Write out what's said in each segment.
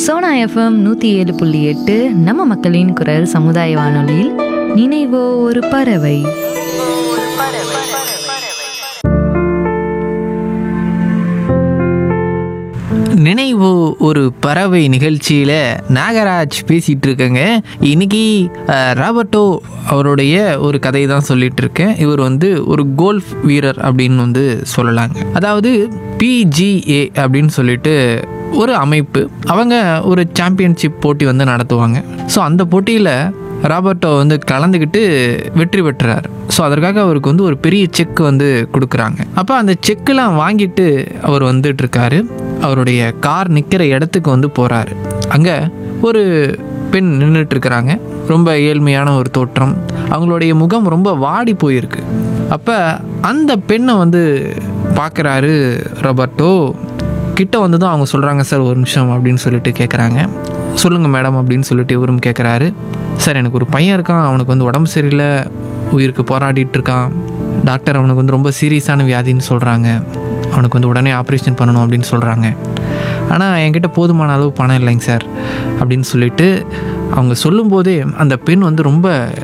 Sona FM நூற்றி ஏழு புள்ளி எட்டு நம்ம மக்களின் குரல் சமுதாய வானொலியில் நினைவோ ஒரு பறவை நினைவு ஒரு பறவை நிகழ்ச்சியில் நாகராஜ் பேசிகிட்டு இருக்கேங்க இன்னைக்கு அஹ், ராபர்ட்டோ அவருடைய ஒரு கதை தான் சொல்லிட்டு இருக்கேன் இவர் வந்து ஒரு கோல்ஃப் வீரர் அப்படின்னு வந்து சொல்லலாங்க அதாவது பிஜிஏ அப்படின்னு சொல்லிட்டு ஒரு அமைப்பு அவங்க ஒரு சாம்பியன்ஷிப் போட்டி வந்து நடத்துவாங்க ஸோ அந்த போட்டியில் ராபர்ட்டோ வந்து கலந்துக்கிட்டு வெற்றி பெற்றார் ஸோ அதற்காக அவருக்கு வந்து ஒரு பெரிய செக் வந்து கொடுக்குறாங்க அப்போ அந்த செக்கெலாம் வாங்கிட்டு அவர் வந்துட்டு இருக்காரு அவருடைய கார் நிற்கிற இடத்துக்கு வந்து போகிறாரு அங்கே ஒரு பெண் நின்றுட்டு இருக்கிறாங்க ரொம்ப ஏழ்மையான ஒரு தோற்றம் அவங்களுடைய முகம் ரொம்ப வாடி போயிருக்கு அப்போ அந்த பெண்ணை வந்து பார்க்குறாரு ராபர்ட்டோ கிட்ட வந்து தான் அவங்க சொல்கிறாங்க சார் ஒரு நிமிஷம் அப்படின்னு சொல்லிட்டு கேட்குறாங்க சொல்லுங்கள் மேடம் அப்படின்னு சொல்லிட்டு இவரும் கேட்குறாரு சார் எனக்கு ஒரு பையன் இருக்கான் அவனுக்கு வந்து உடம்பு சரியில்லை உயிருக்கு போராடிட்டு இருக்கான் டாக்டர் அவனுக்கு வந்து ரொம்ப சீரியஸான வியாதின்னு சொல்கிறாங்க அவனுக்கு வந்து உடனே ஆப்ரேஷன் பண்ணணும் அப்படின்னு சொல்கிறாங்க ஆனால் என்கிட்ட போதுமான அளவு பணம் இல்லைங்க சார் அப்படின்னு சொல்லிட்டு அவங்க சொல்லும்போதே அந்த பெண் வந்து ரொம்ப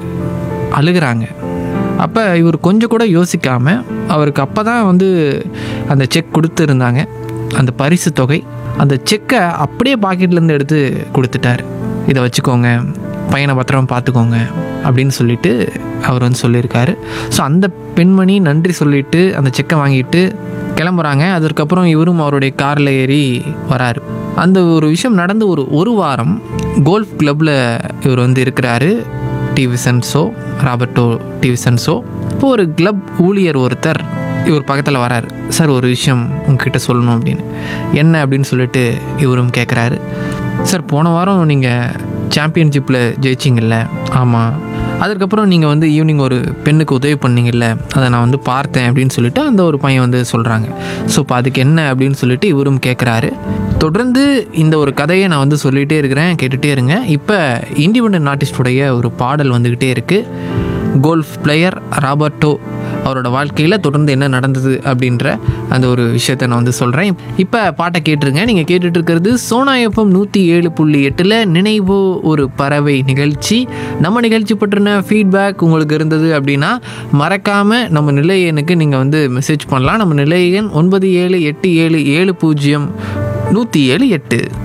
அழுகுறாங்க அப்போ இவர் கொஞ்சம் கூட யோசிக்காமல் அவருக்கு அப்போ தான் வந்து அந்த செக் கொடுத்துருந்தாங்க அந்த பரிசு தொகை அந்த செக்கை அப்படியே பாக்கெட்லேருந்து எடுத்து கொடுத்துட்டார் இதை வச்சுக்கோங்க பையனை பத்திரமா பார்த்துக்கோங்க அப்படின்னு சொல்லிட்டு அவர் வந்து சொல்லியிருக்காரு ஸோ அந்த பெண்மணி நன்றி சொல்லிட்டு அந்த செக்கை வாங்கிட்டு கிளம்புறாங்க அதற்கப்புறம் இவரும் அவருடைய காரில் ஏறி வராரு அந்த ஒரு விஷயம் நடந்து ஒரு ஒரு வாரம் கோல்ஃப் கிளப்பில் இவர் வந்து இருக்கிறாரு டிவிசன்ஸோ ராபர்ட்டோ டிவிசன்ஸோ இப்போ ஒரு கிளப் ஊழியர் ஒருத்தர் இவர் பக்கத்தில் வராரு சார் ஒரு விஷயம் உங்ககிட்ட சொல்லணும் அப்படின்னு என்ன அப்படின்னு சொல்லிட்டு இவரும் கேட்குறாரு சார் போன வாரம் நீங்கள் சாம்பியன்ஷிப்பில் ஜெயிச்சிங்கல்ல ஆமாம் அதுக்கப்புறம் நீங்கள் வந்து ஈவினிங் ஒரு பெண்ணுக்கு உதவி பண்ணீங்கல்ல அதை நான் வந்து பார்த்தேன் அப்படின்னு சொல்லிட்டு அந்த ஒரு பையன் வந்து சொல்கிறாங்க ஸோ இப்போ அதுக்கு என்ன அப்படின்னு சொல்லிட்டு இவரும் கேட்குறாரு தொடர்ந்து இந்த ஒரு கதையை நான் வந்து சொல்லிகிட்டே இருக்கிறேன் கேட்டுகிட்டே இருங்க இப்போ இண்டிபெண்ட் ஆர்டிஸ்டுடைய ஒரு பாடல் வந்துக்கிட்டே இருக்குது கோல்ஃப் பிளேயர் ராபர்ட்டோ அவரோட வாழ்க்கையில் தொடர்ந்து என்ன நடந்தது அப்படின்ற அந்த ஒரு விஷயத்தை நான் வந்து சொல்கிறேன் இப்போ பாட்டை கேட்டுருங்க நீங்கள் கேட்டுட்டு இருக்கிறது சோனா எஃப்எம் நூற்றி ஏழு புள்ளி எட்டில் நினைவோ ஒரு பறவை நிகழ்ச்சி நம்ம நிகழ்ச்சி பற்றின ஃபீட்பேக் உங்களுக்கு இருந்தது அப்படின்னா மறக்காமல் நம்ம நிலையனுக்கு நீங்கள் வந்து மெசேஜ் பண்ணலாம் நம்ம நிலையன் ஒன்பது ஏழு எட்டு ஏழு ஏழு பூஜ்ஜியம் நூற்றி ஏழு எட்டு